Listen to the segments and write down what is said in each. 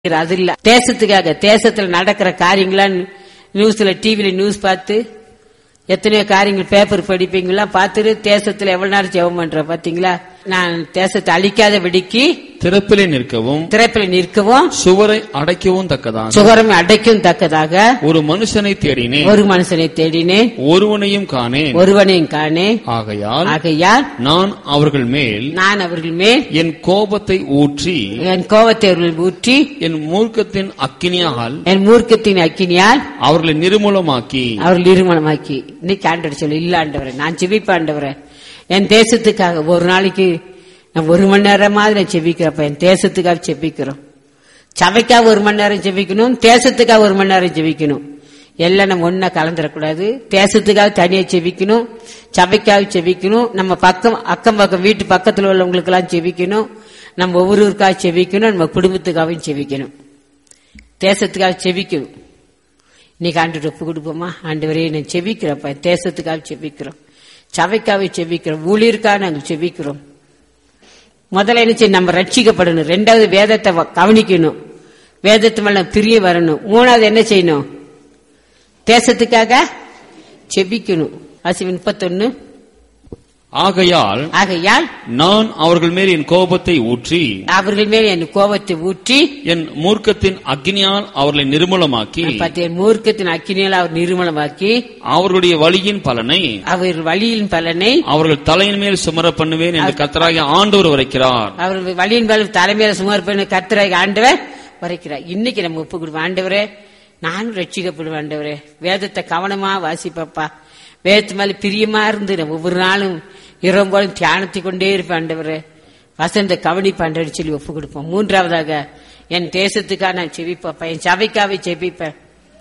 அது இல்ல தேசத்துக்காக தேசத்துல நடக்கிற காரியங்களா நியூஸ்ல டிவில நியூஸ் பார்த்து எத்தனையோ காரியங்கள் பேப்பர் படிப்பீங்களா பார்த்துட்டு தேசத்துல எவ்வளவு நேரம் ஜெபம் பண்ற பாத்தீங்களா நான் தேசத்தை அழிக்காத வெடிக்கு திறப்பிலே நிற்கவும் திறப்பில் நிற்கவும் சுவரை அடைக்கவும் தக்கதான் சுகரம் அடைக்கும் தக்கதாக ஒரு மனுஷனை தேடினேன் ஒரு மனுஷனை தேடினேன் ஒருவனையும் காணேன் ஒருவனையும் காணேன் ஆகையால் ஆகையால் நான் அவர்கள் மேல் நான் அவர்கள் மேல் என் கோபத்தை ஊற்றி என் கோபத்தை அவர்கள் ஊற்றி என் மூர்க்கத்தின் அக்கினியால் என் மூர்க்கத்தின் அக்கினியால் அவர்களை நிர்மூலமாக்கி அவர்கள் இருமணமாக்கி இன்னைக்கு ஆண்டவர் சொல்லு இல்ல ஆண்டவரே நான் செவிப்ப ஆண்டவரே என் தேசத்துக்காக ஒரு நாளைக்கு நான் ஒரு மணி நேரமாவது நான் செபிக்கிறப்ப என் தேசத்துக்காக செபிக்கிறோம் சபைக்காக ஒரு மணி நேரம் செபிக்கணும் தேசத்துக்காக ஒரு மணி நேரம் செபிக்கணும் எல்லாம் நம்ம ஒன்னா கலந்துடக்கூடாது தேசத்துக்காக தனியா செபிக்கணும் சபைக்காக செபிக்கணும் நம்ம பக்கம் அக்கம் பக்கம் வீட்டு பக்கத்தில் உள்ளவங்களுக்கு எல்லாம் செபிக்கணும் நம்ம ஒவ்வொருவருக்காக செபிக்கணும் நம்ம குடும்பத்துக்காகவும் செபிக்கணும் தேசத்துக்காக செபிக்கணும் இன்னைக்கு ஆண்டு ஒப்பு கொடுப்போமா ஆண்டவரே நான் செபிக்கிறப்ப தேசத்துக்காக செபிக்கிறோம் சபைக்காக செபிக்கிறோம் ஊழியருக்காக நாங்கள் செபிக்கிறோம் முதல்ல என்ன செய்யணும் நம்ம ரட்சிக்கப்படணும் ரெண்டாவது வேதத்தை வ- கவனிக்கணும் வேதத்து மேல பிரிய வரணும் மூணாவது என்ன செய்யணும் தேசத்துக்காக செபிக்கணும் அசி முப்பத்தொன்னு ஆகையால் ஆகையால் நான் அவர்கள் மேல் என் கோபத்தை ஊற்றி அவர்கள் மேல் என் கோபத்தை ஊற்றி என் மூர்க்கத்தின் அக்னியால் அவர்களை நிர்மூலமாக்கி பத்திய மூர்க்கத்தின் அக்கினியால் அவர் நிர்மலமாக்கி அவர்களுடைய வழியின் பலனை அவர் வழியின் பலனை அவர்கள் தலையின் மேல் சுமர பண்ணுவேன் என்று கத்தராகிய ஆண்டவர் உரைக்கிறார் அவர் வழியின் மேல் தலைமையில சுமார் பண்ண கர்த்தராக ஆண்டவர் வரைக்கிறார் இன்னைக்கு நம்ம ஒப்பு கொடுப்போம் ஆண்டவரே நானும் ரட்சிக்கப்படுவேன் ஆண்டவரே வேதத்தை கவனமா வாசிப்பப்பா வேதத்து மேல பிரியமா இருந்து நான் ஒவ்வொரு நாளும் இரவு போலும் தியானத்தை கொண்டே இருப்பேன் ஆண்டவரே வசந்த கவனிப்பாண்டவர் சொல்லி ஒப்பு கொடுப்போம் மூன்றாவதாக என் தேசத்துக்காக நான் செவிப்பப்பா என் சபைக்காக செபிப்பேன்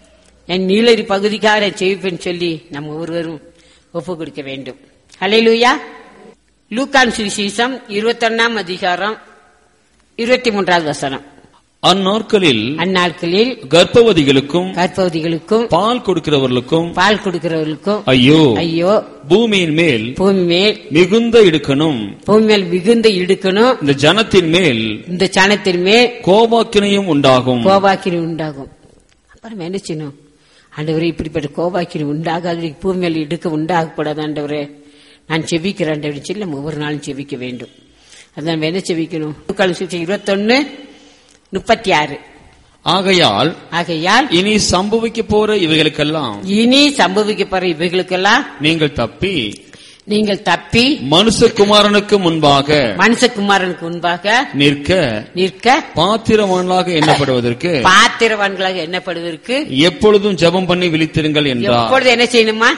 என் நீலரி பகுதிக்காக நான் செவிப்பேன்னு சொல்லி நம்ம ஒருவரும் ஒப்பு கொடுக்க வேண்டும் ஹalleluya லூக்கான் சுவிசேஷம் இருபத்தொன்னாம் அதிகாரம் இருபத்தி மூன்றாவது வசனம் அந்நாட்களில் அந்நாட்களில் கர்ப்பவதிகளுக்கும் கர்ப்பவதிகளுக்கும் பால் கொடுக்கிறவர்களுக்கும் பால் கொடுக்கிறவர்களுக்கும் ஐயோ ஐயோ பூமியின் மேல் பூமி மேல் மிகுந்த இடுக்கணும் பூமி மேல் மிகுந்த இடுக்கணும் இந்த ஜனத்தின் மேல் இந்த சனத்தின் மேல் கோபாக்கினையும் உண்டாகும் கோபாக்கினி உண்டாகும் அப்புறம் என்ன செய்யணும் ஆண்டவரே இப்படிப்பட்ட கோபாக்கினி உண்டாகாத பூமி மேல் இடுக்க உண்டாகக்கூடாது ஆண்டவரே நான் செபிக்கிறேன் ஆண்டவரே சொல்லி நம்ம ஒவ்வொரு நாளும் செபிக்க வேண்டும் அதான் நம்ம என்ன செபிக்கணும் லூக்கான் சுவிசேஷம் இருபத்தொன்னு முப்பத்தி ஆறு ஆகையால் ஆகையால் இனி சம்பவிக்க போற இவைகளுக்கெல்லாம் இனி சம்பவிக்க போற இவைகளுக்கெல்லாம் நீங்கள் தப்பி நீங்கள் தப்பி மனுஷகுமாரனுக்கு முன்பாக மனுஷகுமாரனுக்கு முன்பாக நிற்க நிற்க பாத்திரவான்களாக எண்ணப்படுவதற்கு பாத்திரவான்களாக எண்ணப்படுவதற்கு எப்பொழுதும் ஜெபம் பண்ணி விழித்திருங்கள் என்றார் எப்பொழுது என்ன செய்யணுமா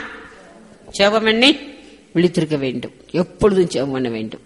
ஜெபம் பண்ணி விழித்திருக்க வேண்டும் எப்பொழுதும் ஜெபம் பண்ண வேண்டும்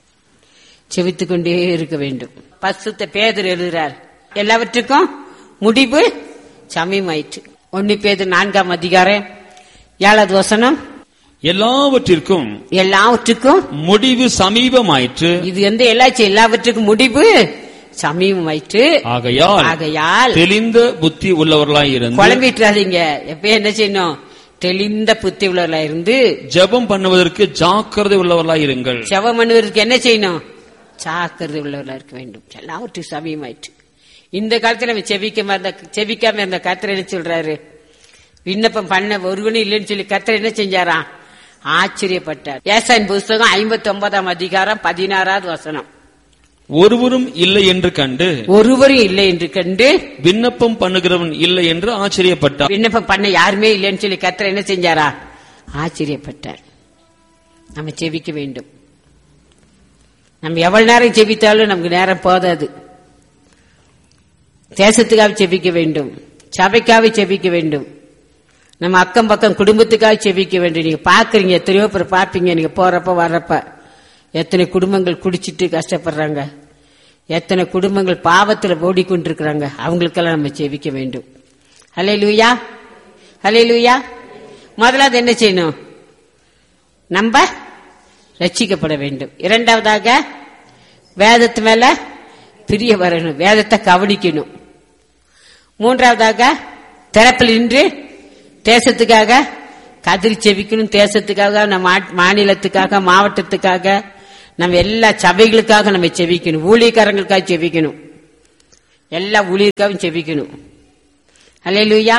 செவித்துக் கொண்டே இருக்க வேண்டும் பசுத்த பேதர் எழுதுறார் எல்லாவற்றுக்கும் முடிவு சமயமாயிற்று ஒன்னு பேதர் நான்காம் அதிகாரம் ஏழாவது வசனம் எல்லாவற்றிற்கும் எல்லாவற்றுக்கும் முடிவு சமீபமாயிற்று இது வந்து எல்லாச்சும் எல்லாவற்றுக்கும் முடிவு சமீபமாயிற்று ஆகையால் ஆகையால் தெளிந்த புத்தி உள்ளவர்களாய் இருந்து குழம்பிட்டுறாதீங்க எப்ப என்ன செய்யணும் தெளிந்த புத்தி உள்ளவர்களா இருந்து ஜெபம் பண்ணுவதற்கு ஜாக்கிரதை உள்ளவர்களாய் இருங்கள் செவம் பண்ணுவதற்கு என்ன செய்யணும் ஜாக்கிரதை உள்ளவர்களா இருக்க வேண்டும் எல்லாவற்றும் சமயமாயிற்று இந்த காலத்துல நம்ம செவிக்காம இருந்த செவிக்காம இருந்த கத்திர என்ன சொல்றாரு விண்ணப்பம் பண்ண ஒருவனும் இல்லைன்னு சொல்லி கத்திர என்ன செஞ்சாராம் ஆச்சரியப்பட்டார் ஏசாயின் புஸ்தகம் ஐம்பத்தி ஒன்பதாம் அதிகாரம் பதினாறாவது வசனம் ஒருவரும் இல்லை என்று கண்டு ஒருவரும் இல்லை என்று கண்டு விண்ணப்பம் பண்ணுகிறவன் இல்லை என்று ஆச்சரியப்பட்டார் விண்ணப்பம் பண்ண யாருமே இல்லைன்னு சொல்லி கத்திர என்ன செஞ்சாரா ஆச்சரியப்பட்டார் நம்ம செவிக்க வேண்டும் நம்ம எவ்வளவு நேரம் செபித்தாலும் நமக்கு நேரம் போதாது தேசத்துக்காக செபிக்க வேண்டும் சபைக்காக செபிக்க வேண்டும் நம்ம அக்கம் பக்கம் குடும்பத்துக்காக செபிக்க வேண்டும் நீங்க பாக்குறீங்க எத்தனையோ பேர் பாப்பீங்க நீங்க போறப்ப வர்றப்ப எத்தனை குடும்பங்கள் குடிச்சிட்டு கஷ்டப்படுறாங்க எத்தனை குடும்பங்கள் பாவத்துல ஓடிக்கொண்டிருக்கிறாங்க அவங்களுக்கெல்லாம் நம்ம செபிக்க வேண்டும் ஹலே லூயா ஹலே லூயா முதல்ல அது என்ன செய்யணும் நம்ம ரட்சிக்கப்பட வேண்டும் இரண்டாவதாக வேதத்து மேல பிரிய வரணும் வேதத்தை கவனிக்கணும் மூன்றாவதாக திறப்பில் நின்று தேசத்துக்காக கதிரி செவிக்கணும் தேசத்துக்காக நம்ம மா- மாநிலத்துக்காக மாவட்டத்துக்காக நம்ம எல்லா சபைகளுக்காக நம்ம செவிக்கணும் ஊழியக்காரங்களுக்காக செவிக்கணும் எல்லா ஊழியருக்காகவும் செபிக்கணும் அல்லேலூயா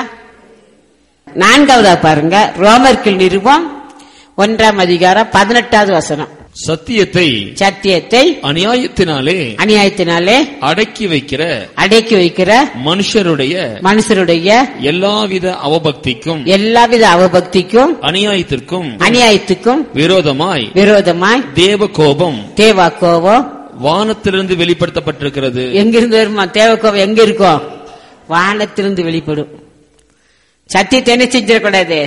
நான்காவதா பாருங்க ரோமர்கள் நிருபம் ஒன்றாம் அதிகாரம் பதினெட்டாவது வசனம் சத்தியத்தை சத்தியத்தை அநியாயத்தினாலே அநியாயத்தினாலே அடக்கி வைக்கிற அடக்கி வைக்கிற மனுஷருடைய மனுஷருடைய எல்லாவித அவபக்திக்கும் எல்லாவித அவபக்திக்கும் அநியாயத்திற்கும் அநியாயத்துக்கும் விரோதமாய் விரோதமாய் தேவ கோபம் தேவா கோபம் வானத்திலிருந்து வெளிப்படுத்தப்பட்டிருக்கிறது எங்கிருந்து வருமா தேவக்கோபம் எங்க இருக்கும் வானத்திலிருந்து வெளிப்படும் சத்தியத்தை என்ன செஞ்சிடக்கூடாது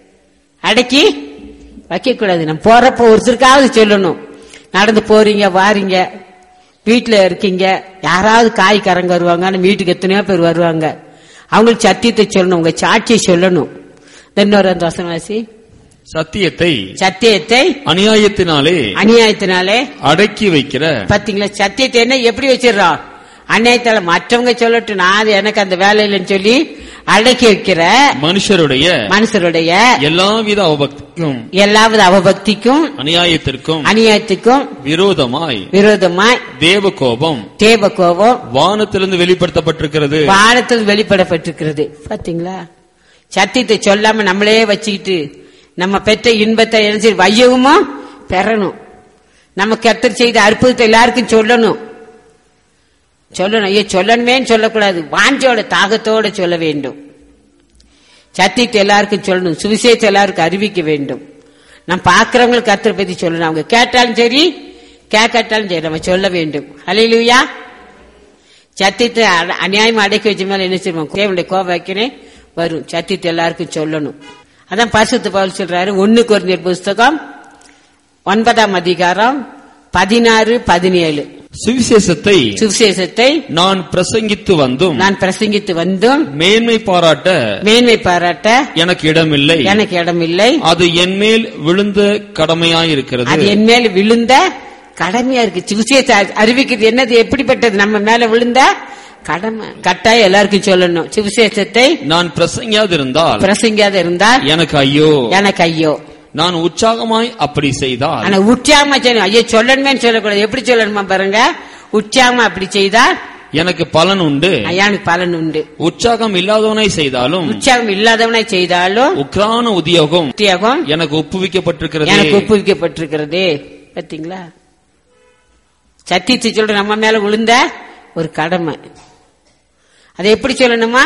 அடக்கி வைக்க கூடாது நம்ம போறப்ப ஒருத்தருக்காவது சொல்லணும் நடந்து போறீங்க வாரீங்க வீட்டுல இருக்கீங்க யாராவது காய்கறங்க வருவாங்க ஆனா வீட்டுக்கு எத்தனையோ பேர் வருவாங்க அவங்களுக்கு சத்தியத்தை சொல்லணும் உங்க சாட்சியை சொல்லணும் இன்னொரு அந்த வசனவாசி சத்தியத்தை சத்தியத்தை அநியாயத்தினாலே அநியாயத்தினாலே அடக்கி வைக்கிற பாத்தீங்களா சத்தியத்தை என்ன எப்படி வச்சிடறோம் அநியாயத்தால மற்றவங்க சொல்லட்டும் நான் அது எனக்கு அந்த வேலை இல்லைன்னு சொல்லி அடக்கி வைக்கிற மனுஷருடைய மனுஷருடைய எல்லாவித அவபக்திக்கும் எல்லாவது அவபக்திக்கும் அநியாயத்திற்கும் அநியாயத்துக்கும் விரோதமாய் விரோதமாய் தேவ கோபம் தேவ கோபம் வானத்திலிருந்து வெளிப்படுத்தப்பட்டிருக்கிறது வானத்தில் வெளிப்படப்பட்டிருக்கிறது பாத்தீங்களா சத்தியத்தை சொல்லாம நம்மளே வச்சுக்கிட்டு நம்ம பெற்ற இன்பத்தை என்ன செய்ய வையவுமா பெறணும் நம்ம கத்தர் செய்த அற்புதத்தை எல்லாருக்கும் சொல்லணும் சொல்லணும் ஐயோ சொல்லணுமேன்னு சொல்லக்கூடாது வாஞ்சோட தாகத்தோட சொல்ல வேண்டும் சத்தியத்தை எல்லாருக்கும் சொல்லணும் சுவிசேஷத்தை எல்லாருக்கும் அறிவிக்க வேண்டும் நம்ம பார்க்கறவங்களுக்கு கத்தரை பத்தி சொல்லணும் அவங்க கேட்டாலும் சரி கேட்காட்டாலும் சரி நம்ம சொல்ல வேண்டும் ஹalleluya சத்தியத்தை அ- அநியாயமா அடக்கி வச்ச மேல என்ன செய்வோம் தேவனுடைய கோபம் வைக்கிறேன் வரும் சத்தியத்தை எல்லாருக்கும் சொல்லணும் அதான் பரிசுத்த பவுல் சொல்றாரு ஒன்னு குறைஞ்ச புஸ்தகம் ஒன்பதாம் அதிகாரம் பதினாறு பதினேழு சுவிசேஷத்தை சுவிசேஷத்தை நான் பிரசங்கித்து வந்தும் நான் பிரசங்கித்து வந்தும் மேன்மை பாராட்ட மேன்மை பாராட்ட எனக்கு இடமில்லை எனக்கு இடமில்லை அது என்மேல் விழுந்த கடமையாயிருக்கிறது அது என் மேல விழுந்த கடமையா இருக்கு சுவிசேஷ அறிவிக்கிறது என்னது எப்படிப்பட்டது நம்ம மேல விழுந்த கடமை கட்டாயம் எல்லாருக்கும் சொல்லணும் சுவிசேஷத்தை நான் பிரசங்கியாதிருந்தால் பிரசங்காத இருந்தால் எனக்கு ஐயோ எனக்கு ஐயோ நான் உற்சாகமாய் அப்படி செய்தால் ஆனா உற்சாகமா செய்யணும் ஐயோ சொல்லணுமே சொல்லக்கூடாது எப்படி சொல்லணுமா பாருங்க உற்சாகமா அப்படி செய்தா எனக்கு பலன் உண்டு ஐயானுக்கு பலன் உண்டு உற்சாகம் இல்லாதவனை செய்தாலும் உற்சாகம் இல்லாதவனை செய்தாலும் உக்ரான உத்தியோகம் உத்தியோகம் எனக்கு ஒப்புவிக்கப்பட்டிருக்கிறது எனக்கு ஒப்புவிக்கப்பட்டிருக்கிறது பாத்தீங்களா சத்தியத்தை சொல்ற நம்ம மேல விழுந்த ஒரு கடமை அதை எப்படி சொல்லணுமா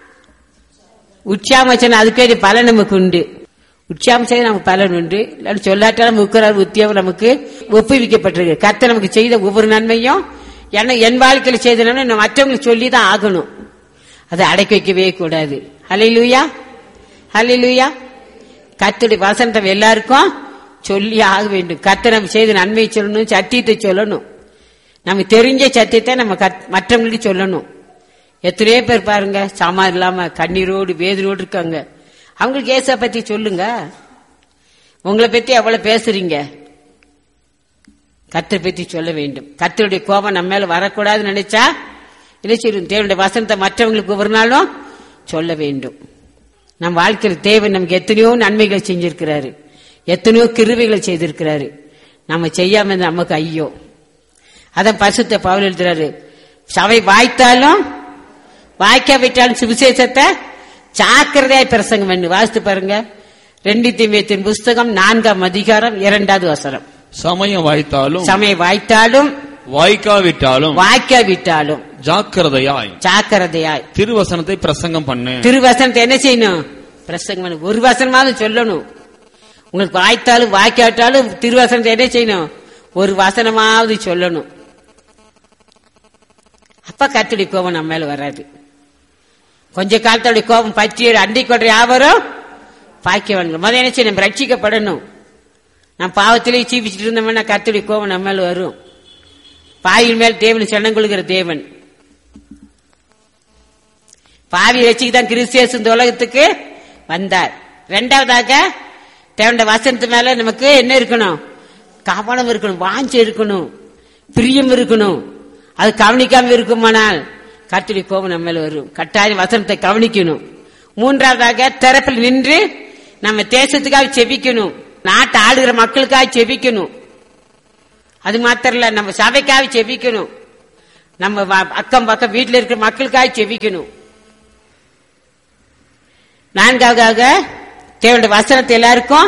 உற்சாகம் சொன்னா அதுக்கு வேண்டிய பலன் நமக்கு உண்டு உற்சாகம் செய்ய நமக்கு பலன் உண்டு இல்லாட்டி சொல்லாட்டாலும் உக்கிறார் உத்தியோகம் நமக்கு ஒப்புவிக்கப்பட்டிருக்கு கர்த்தர் நமக்கு செய்த ஒவ்வொரு நன்மையும் என்ன என் வாழ்க்கையில செய்த நன்மை நான் மற்றவங்களுக்கு சொல்லி தான் ஆகணும் அதை அடக்கி வைக்கவே கூடாது ஹalleluya ஹalleluya கர்த்தருடைய வசனத்தை எல்லாருக்கும் சொல்லி ஆக வேண்டும் கர்த்தர் நம்ம செய்த நன்மையை சொல்லணும் சத்தியத்தை சொல்லணும் நமக்கு தெரிஞ்ச சத்தியத்தை நம்ம கத்- மற்றவங்களுக்கு சொல்லணும் எத்தனையோ பேர் பாருங்க சாமா இல்லாம கண்ணீரோடு வேதனோடு இருக்காங்க அவங்களுக்கு ஏசா பத்தி சொல்லுங்க உங்களை பத்தி எவ்வளவு பேசுறீங்க கத்தரை பத்தி சொல்ல வேண்டும் கத்தருடைய கோபம் நம்ம மேல வரக்கூடாதுன்னு நினைச்சா இல்லை சரி தேவனுடைய வசனத்தை மற்றவங்களுக்கு ஒவ்வொரு நாளும் சொல்ல வேண்டும் நம் வாழ்க்கையில் தேவன் நமக்கு எத்தனையோ நன்மைகளை செஞ்சிருக்கிறாரு எத்தனையோ கிருவைகளை செய்திருக்கிறாரு நம்ம செய்யாம இருந்தா நமக்கு ஐயோ அதான் பசுத்த பவுல் எழுதுறாரு சபை வாய்த்தாலும் வாய்க்காவிட்டாலும் சுவிசேஷத்தை ஜாக்கிரதையாய் பிரசங்கம் பண்ணு வாசித்து பாருங்க ரெண்டு திமியத்தின் புஸ்தகம் நான்காம் அதிகாரம் இரண்டாவது வசனம் சமயம் வாய்த்தாலும் சமயம் வாய்த்தாலும் வாய்க்காவிட்டாலும் வாய்க்காவிட்டாலும் ஜாக்கிரதையாய் ஜாக்கிரதையாய் திருவசனத்தை பிரசங்கம் பண்ணு திருவசனத்தை என்ன செய்யணும் பிரசங்கம் பண்ணு. ஒரு வசனமாவது சொல்லணும் உங்களுக்கு வாய்த்தாலும் வாய்க்காட்டாலும் திருவசனத்தை என்ன செய்யணும் ஒரு வசனமாவது சொல்லணும் அப்ப கத்துடைய கோபம் நம்ம மேல வராது கொஞ்ச காலத்தோடைய கோபம் பற்றி அண்டி கொன்ற யாவரும் பாக்கியவான்கள் முதல்ல என்ன செய்யணும் ரட்சிக்கப்படணும் நான் பாவத்திலேயே சீபிச்சுட்டு இருந்தோம்னா கத்துடைய கோபம் நம்ம மேல வரும் பாயில் மேல் தேவன் சனம் கொள்கிற தேவன் பாவி ரட்சிக்கு தான் கிறிஸ்தியஸ் இந்த உலகத்துக்கு வந்தார் ரெண்டாவதாக தேவண்ட வசனத்து மேல நமக்கு என்ன இருக்கணும் கவனம் இருக்கணும் வாஞ்சி இருக்கணும் பிரியம் இருக்கணும் அது கவனிக்காம இருக்குமானால் கர்த்தருடைய கோபம் நம்ம மேல வரும் கட்டாயம் வசனத்தை கவனிக்கணும் மூன்றாவதாக திறப்பில் நின்று நம்ம தேசத்துக்காக செபிக்கணும் நாட்டை ஆளுகிற மக்களுக்காக செபிக்கணும் அது மாத்திரம் இல்ல நம்ம சபைக்காக செபிக்கணும் நம்ம வ- அக்கம் பக்கம் வீட்டில் இருக்கிற மக்களுக்காக செபிக்கணும் நான்காவதாக தேவனுடைய வசனத்தை எல்லாருக்கும்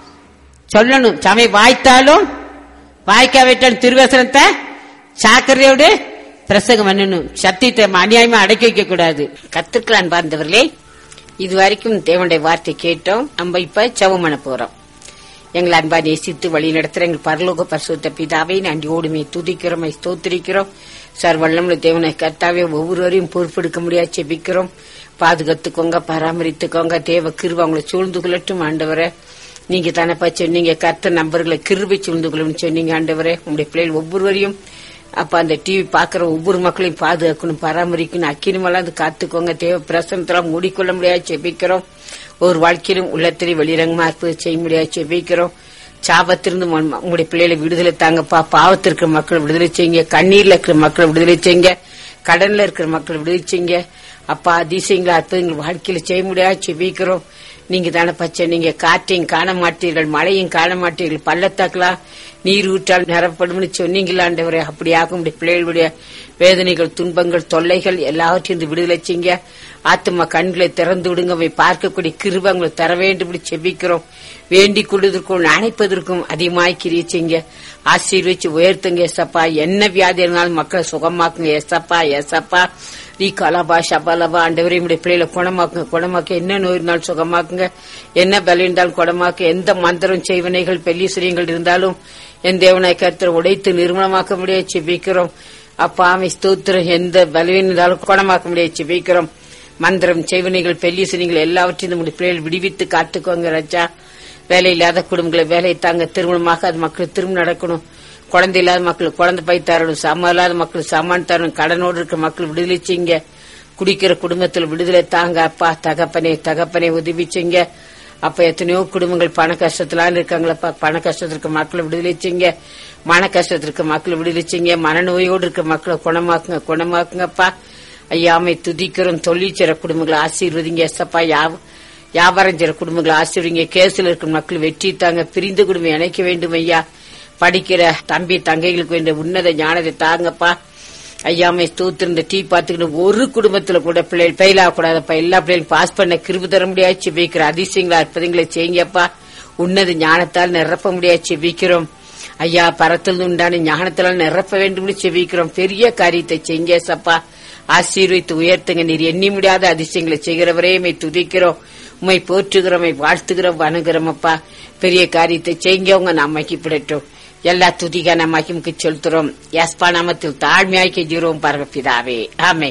சொல்லணும் சமை வாய்த்தாலும் வாய்க்காவிட்டாலும் திருவசனத்தை சாக்கரையோடு பிரசங்கம் பண்ணணும் சத்தியத்தை அநியாயமா அடக்கி வைக்க கூடாது கத்துக்கலாம் பார்ந்தவர்களே இது வரைக்கும் தேவனுடைய வார்த்தை கேட்டோம் நம்ம இப்ப செவம் பண்ண போறோம் எங்களை அன்பா நேசித்து வழி நடத்துற எங்கள் பரலோக பரிசுத்த பிதாவை நன்றியோடுமே துதிக்கிறோம் ஸ்தோத்திரிக்கிறோம் சார் வல்லமுள்ள தேவனை கர்த்தாவே ஒவ்வொருவரையும் பொறுப்பெடுக்க முடியாது செபிக்கிறோம் பாதுகாத்துக்கோங்க பராமரித்துக்கோங்க தேவ கிருப அவங்களை சூழ்ந்து கொள்ளட்டும் ஆண்டவரை நீங்க தானப்பா சொன்னீங்க கர்த்த நம்பர்களை கிருபை சூழ்ந்து கொள்ளும் சொன்னீங்க ஆண்டவரே உங்களுடைய பிள்ளைகள் ஒவ்வொருவரையும் அப்ப அந்த டிவி பாக்குற ஒவ்வொரு மக்களையும் பாதுகாக்கணும் பராமரிக்கணும் அக்கினமெல்லாம் அது காத்துக்கோங்க தேவ பிரசனத்தெல்லாம் மூடிக்கொள்ள முடியாது செபிக்கிறோம் ஒரு வாழ்க்கையிலும் உள்ளத்திலே வெளிரங்கமா இருப்பது செய்ய முடியாது செபிக்கிறோம் சாபத்திலிருந்து உம் உங்களுடைய பிள்ளைகளை விடுதலை தாங்கப்பா பாவத்தில் இருக்கிற மக்களை விடுதலை செய்யுங்க கண்ணீர்ல இருக்கிற மக்களை விடுதலை செய்யுங்க கடன்ல இருக்கிற மக்களை விடுதலை செய்யுங்க அப்பா அதிசயங்களா அற்புதங்கள் வாழ்க்கையில செய்ய முடியாது செபிக்கிறோம் நீங்க தானே பச்சை நீங்க காற்றையும் காண மாட்டீர்கள் மழையும் காண மாட்டீர்கள் பள்ளத்தாக்கலாம் நீர் ஊற்றால் நிரப்படும் சொன்னீங்களாண்டவரே அப்படியாக உடைய பிள்ளைகளுடைய வேதனைகள் துன்பங்கள் தொல்லைகள் எல்லாவற்றையும் இருந்து விடுதலை செய்யுங்க ஆத்மா கண்களை திறந்து விடுங்க அவை பார்க்கக்கூடிய கிருபங்களை தர வேண்டும் இப்படி செபிக்கிறோம் வேண்டிக் கொள்வதற்கும் அணைப்பதற்கும் அதிகமாய் கிரியை செய்யுங்க ஆசீர்வச்சு உயர்த்துங்க எசப்பா என்ன வியாதி இருந்தாலும் மக்களை சுகமாக்குங்க எசப்பா எசப்பா நீ கலபா ஷபலபா ஆண்டவரே உடைய பிள்ளைகளை குணமாக்குங்க குணமாக்க என்ன நோய் இருந்தாலும் சுகமாக்குங்க என்ன பலம் இருந்தாலும் குணமாக்க எந்த மந்திரம் செய்வனைகள் பெல்லீஸ்வரியங்கள் இருந்தாலும் என் தேவனாய் கருத்தர் உடைத்து நிர்மலமாக்க முடியாது செபிக்கிறோம் அப்பா ஆமை ஸ்தோத்திரம் எந்த பலவீனம் இருந்தாலும் குணமாக்க முடியாது செபிக்கிறோம் மந்திரம் செய்வனைகள் பெல்லீசனிகள் எல்லாவற்றையும் நம்முடைய பிள்ளைகள் விடுவித்து காத்துக்கோங்க ராஜா வேலை இல்லாத குடும்பங்களை வேலையை தாங்க திருமணமாக அது மக்களுக்கு திரும்ப நடக்கணும் குழந்தை இல்லாத மக்களுக்கு குழந்தை பை தரணும் சாமான் இல்லாத மக்களுக்கு சாமான் தரணும் கடனோடு இருக்கிற மக்கள் விடுதலை செய்யுங்க குடிக்கிற குடும்பத்தில் விடுதலை தாங்க அப்பா தகப்பனே தகப்பனே உதவி செய்யுங்க அப்ப எத்தனையோ குடும்பங்கள் பண கஷ்டத்திலாம் இருக்காங்களப்பா பண கஷ்டத்தில் இருக்க மக்களை விடுதலை செய்யுங்க மன கஷ்டத்தில் இருக்க மக்களை விடுதலை செய்யுங்க மனநோயோடு இருக்க மக்களை குணமாக்குங்க குணமாக்குங்கப்பா ஐயாமை துதிக்கிறோம் தொழிற்சிற குடும்பங்களை ஆசீர்வதிங்க எஸ்அப்பா யா- வியாபாரம் செய்யற குடும்பங்களை ஆசீர்வதிங்க கேஸ்ல இருக்கிற மக்கள் வெற்றி தாங்க பிரிந்த குடும்பம் இணைக்க வேண்டும் ஐயா படிக்கிற தம்பி தங்கைகளுக்கு வேண்டிய உன்னத ஞானத்தை தாங்கப்பா ஐயாமை ஸ்தோத்திரம் இந்த டீ பார்த்துக்கிட்டு ஒரு குடும்பத்துல கூட பிள்ளைகள் ஃபெயில் ஆகக்கூடாதப்பா எல்லா பிள்ளைகளும் பாஸ் பண்ண கிருப தர முடியாது செபிக்கிற அதிசயங்களா அற்புதங்களை செய்யுங்கப்பா உன்னத ஞானத்தால் நிரப்ப முடியாது செபிக்கிறோம் ஐயா பரத்தில் உண்டான ஞானத்தால் நிரப்ப வேண்டும் செபிக்கிறோம் பெரிய காரியத்தை செய்யுங்க சப்பா ஆசீர்வித்து உயர்த்துங்க நீர் எண்ணி முடியாத அதிசயங்களை செய்கிறவரே மை துதிக்கிறோம் உமை போற்றுகிறோம் உம்மை வாழ்த்துகிறோம் வணங்குறோம் அப்பா பெரிய காரியத்தை செய்யுங்க உங்க நம்மைக்கு பிடட்டும் எல்லா துதிக நம்மைக்கு செலுத்துறோம் எஸ்பா நாமத்தில் தாழ்மையாக்கி ஜீரோம் பரப்பிதாவே ஆமே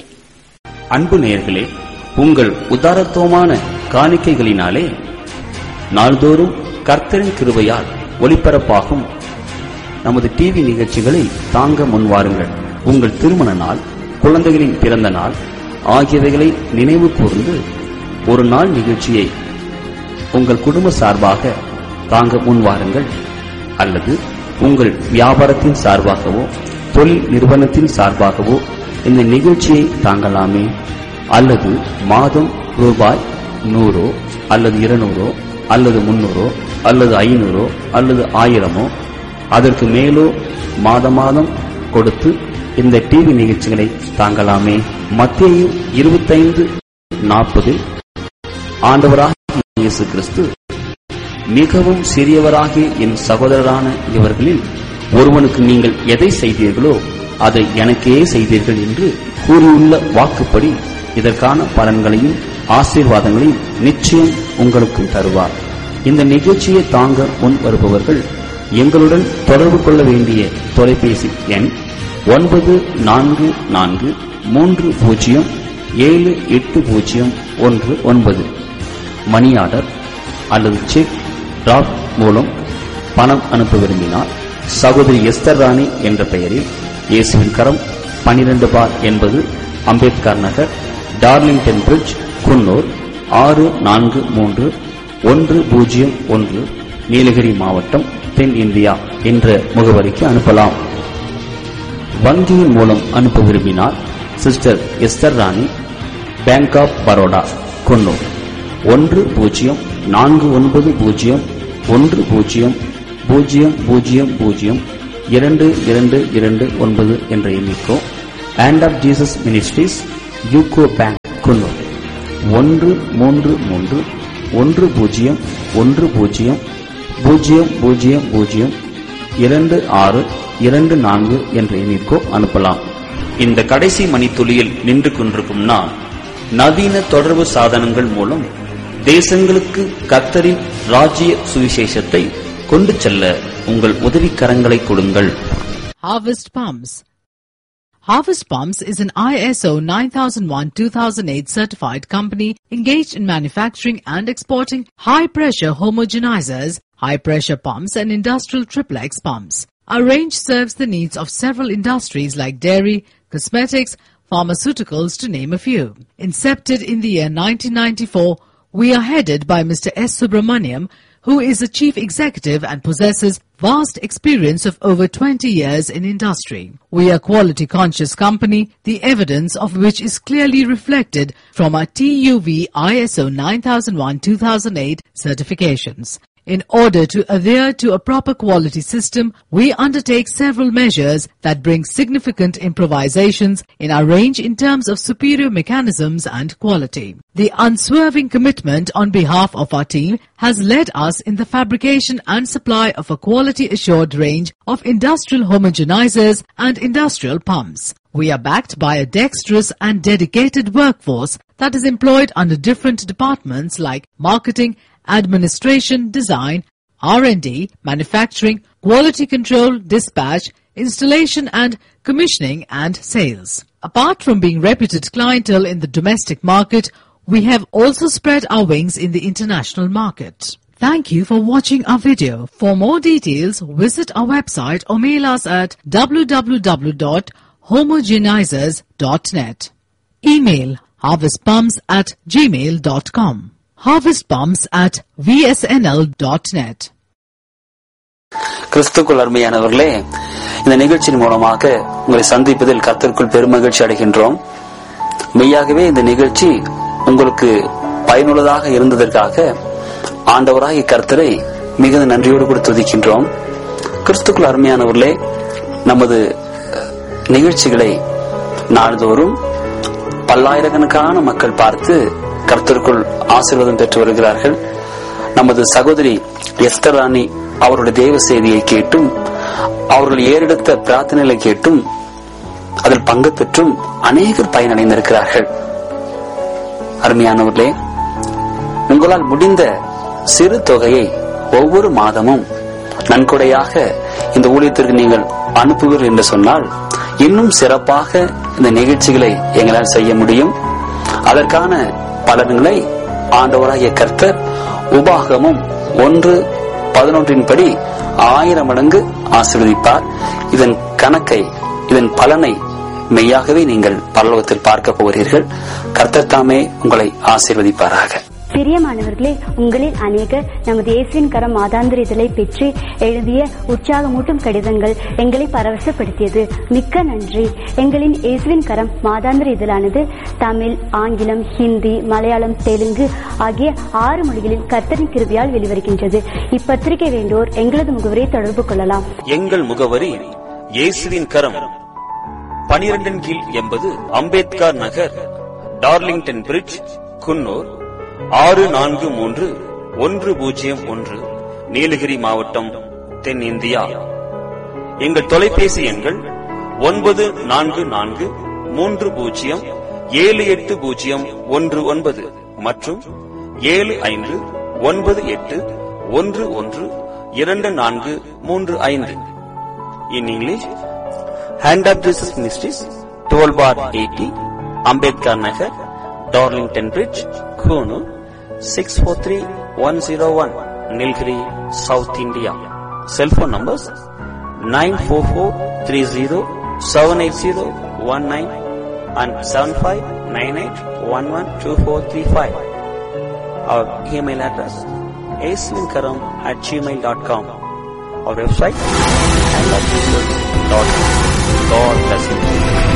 அன்பு நேயர்களே உங்கள் உதாரத்துவமான காணிக்கைகளினாலே நாள்தோறும் கர்த்தரின் கிருபையால் ஒளிபரப்பாகும் நமது டிவி நிகழ்ச்சிகளை தாங்க முன்வாருங்கள் உங்கள் திருமண நாள் குழந்தைகளின் பிறந்த நாள் ஆகியவைகளை நினைவு கூர்ந்து ஒரு நாள் நிகழ்ச்சியை உங்கள் குடும்ப சார்பாக தாங்க முன்வாருங்கள் அல்லது உங்கள் வியாபாரத்தின் சார்பாகவோ தொழில் நிறுவனத்தின் சார்பாகவோ இந்த நிகழ்ச்சியை தாங்கலாமே அல்லது மாதம் ரூபாய் நூறோ அல்லது இருநூறோ அல்லது முன்னூறோ அல்லது ஐநூறோ அல்லது ஆயிரமோ அதற்கு மேலோ மாத மாதம் கொடுத்து இந்த டிவி நிகழ்ச்சிகளை தாங்கலாமே மத்திய இருபத்தைந்து நாற்பதில் ஆண்டவராகிய இயேசு கிறிஸ்து மிகவும் சிறியவராகிய என் சகோதரரான இவர்களில் ஒருவனுக்கு நீங்கள் எதை செய்தீர்களோ அதை எனக்கே செய்தீர்கள் என்று கூறியுள்ள வாக்குப்படி இதற்கான பலன்களையும் ஆசீர்வாதங்களையும் நிச்சயம் உங்களுக்கும் தருவார் இந்த நிகழ்ச்சியை தாங்க முன் வருபவர்கள் எங்களுடன் தொடர்பு கொள்ள வேண்டிய தொலைபேசி எண் ஒன்பது நான்கு நான்கு மூன்று பூஜ்ஜியம் ஏழு எட்டு பூஜ்ஜியம் ஒன்று ஒன்பது மணி ஆர்டர் அல்லது செக் டிராப் மூலம் பணம் அனுப்ப விரும்பினால் சகோதரி எஸ்தர் ராணி என்ற பெயரில் இயேசுவின் கரம் பனிரெண்டு பார் என்பது அம்பேத்கர் நகர் டார்லிங்டன் பிரிட்ஜ் குன்னூர் ஆறு நான்கு மூன்று ஒன்று பூஜ்ஜியம் ஒன்று நீலகிரி மாவட்டம் தென் இந்தியா என்ற முகவரிக்கு அனுப்பலாம் வங்கியின் மூலம் அனுப்ப விரும்பினால் sister Esther Rani bank of Baroda Coonoor ஒன்று பூஜ்ஜியம் நான்கு ஒன்பது பூஜ்ஜியம் ஒன்று பூஜ்ஜியம் பூஜ்ஜியம் பூஜ்ஜியம் பூஜ்ஜியம் இரண்டு இரண்டு இரண்டு ஒன்பது என்ற எண்ணிக்கோ Hand of Jesus Ministries, UCO bank Coonoor ஒன்று மூன்று மூன்று ஒன்று பூஜ்ஜியம் ஒன்று பூஜ்ஜியம் பூஜ்ஜியம் பூஜ்ஜியம் பூஜ்ஜியம் இரண்டு ஆறு இரண்டு நான்கு என்ற எண்ணிற்கோ அனுப்பலாம் இந்த கடைசி மணித்துளியில் நின்று கொண்டிருக்கும் நான் நவீன தொடர்பு சாதனங்கள் மூலம் தேசங்களுக்கு கத்தரின் ராஜ்ய சுவிசேஷத்தை கொண்டு செல்ல உங்கள் உதவிக்கரங்களை கொடுங்கள் Harvest Palms. Harvest Pumps is an ISO 9001-2008 certified company engaged in manufacturing and exporting high-pressure homogenizers, high-pressure pumps and industrial triplex pumps. Our range serves the needs of several industries like dairy, cosmetics, pharmaceuticals to name a few. Incepted in the year 1994, we are headed by Mr. S. Subramaniam, who is a chief executive and possesses vast experience of over 20 years in industry. We are quality conscious company, the evidence of which is clearly reflected from our TUV ISO 9001-2008 certifications. In order to adhere to a proper quality system, we undertake several measures that bring significant improvisations in our range in terms of superior mechanisms and quality. The unswerving commitment on behalf of our team has led us in the fabrication and supply of a quality assured range of industrial homogenizers and industrial pumps. We are backed by a dexterous and dedicated workforce that is employed under different departments like marketing, administration, design, R&D, manufacturing, quality control, dispatch, installation and commissioning and sales. Apart from being reputed clientele in the domestic market, we have also spread our wings in the international market. Thank you for watching our video. For more details, visit our website or mail us at www.homogenizers.net. Email harvestpumps at gmail.com. Harvestpumps at vsnl.net. கிறிஸ்துக்குள் அருமையானவர்களே இந்த நிகழ்ச்சியின் மூலமாக உங்களை சந்திப்பதில் கர்த்தருக்குள் பெருமகிழ்ச்சி அடைகின்றோம் மெய்யாகவே இந்த நிகழ்ச்சி உங்களுக்கு பயனுள்ளதாக இருந்ததற்காக ஆண்டவராகிய கர்த்தரை மிகுந்த நன்றியோடு கூட துதிக்கின்றோம் கிறிஸ்துக்குள் அருமையானவர்களே நமது நிகழ்ச்சிகளை நாள்தோறும் பல்லாயிரக்கணக்கான மக்கள் பார்த்து கர்த்தருக்குள் ஆசீர்வாதம் பெற்று வருகிறார்கள் நமது சகோதரி எஸ்தர் ராணி அவருடைய தேவ செய்தியை கேட்டும் அவர்கள் ஏறெடுத்த பிரார்த்தனைகளை கேட்டும் அதில் பங்கு பெற்றும் அநேகர் பயனடைந்திருக்கிறார்கள் அருமையானவர்களே உங்களால் முடிந்த சிறு தொகையை ஒவ்வொரு மாதமும் நன்கொடையாக இந்த ஊழியத்திற்கு நீங்கள் அனுப்புவீர்கள் என்று சொன்னால் இன்னும் சிறப்பாக இந்த நிகழ்ச்சிகளை எங்களால் செய்ய முடியும் அதற்கான பலன்களை ஆண்டவராகிய கர்த்தர் உபாகமும் ஒன்று பதினொன்றின் படி ஆயிரம் மடங்கு ஆசீர்வதிப்பார் இதன் கணக்கை இதன் பலனை மெய்யாகவே நீங்கள் பரலோகத்தில் பார்க்க போகிறீர்கள் கர்த்தர் தாமே உங்களை ஆசீர்வதிப்பாராக பிரியமானவர்களே உங்களில் அநேகர் நமது இயேசுவின் கரம் மாதாந்திர இதழை பெற்று எழுதிய உற்சாகமூட்டும் கடிதங்கள் எங்களை பரவசப்படுத்தியது மிக்க நன்றி எங்களின் இயேசுவின் கரம் மாதாந்திர இதழானது தமிழ் ஆங்கிலம் ஹிந்தி மலையாளம் தெலுங்கு ஆகிய ஆறு மொழிகளில் கர்த்தரின் கிருபியால் வெளிவருகின்றது இப்பத்திரிகை வேண்டோர் எங்களது முகவரை தொடர்பு கொள்ளலாம் எங்கள் முகவரி இயேசுவின் கரம் பனிரெண்டின் கீழ் எண்பது அம்பேத்கர் நகர் டார்லிங்டன் பிரிட்ஜ் குன்னூர் ஆறு நான்கு மூன்று ஒன்று பூஜ்ஜியம் ஒன்று நீலகிரி மாவட்டம் தென்னிந்தியா எங்கள் தொலைபேசி எண்கள் ஒன்பது நான்கு நான்கு மூன்று பூஜ்ஜியம் ஏழு எட்டு பூஜ்ஜியம் ஒன்று ஒன்பது மற்றும் ஏழு ஐந்து ஒன்பது எட்டு ஒன்று ஒன்று இரண்டு நான்கு மூன்று ஐந்து in English hand of Jesus ministries twelve bar eighty Ambedkar Nagar Darlington bridge Coonoor six four three one zero one Nilgiri south India cellphone numbers nine four four three zero seven eight zero one nine and seven five nine eight one one two four three five our email address ஏஸ்வின்கரம் at gmail dot com our website and God bless you.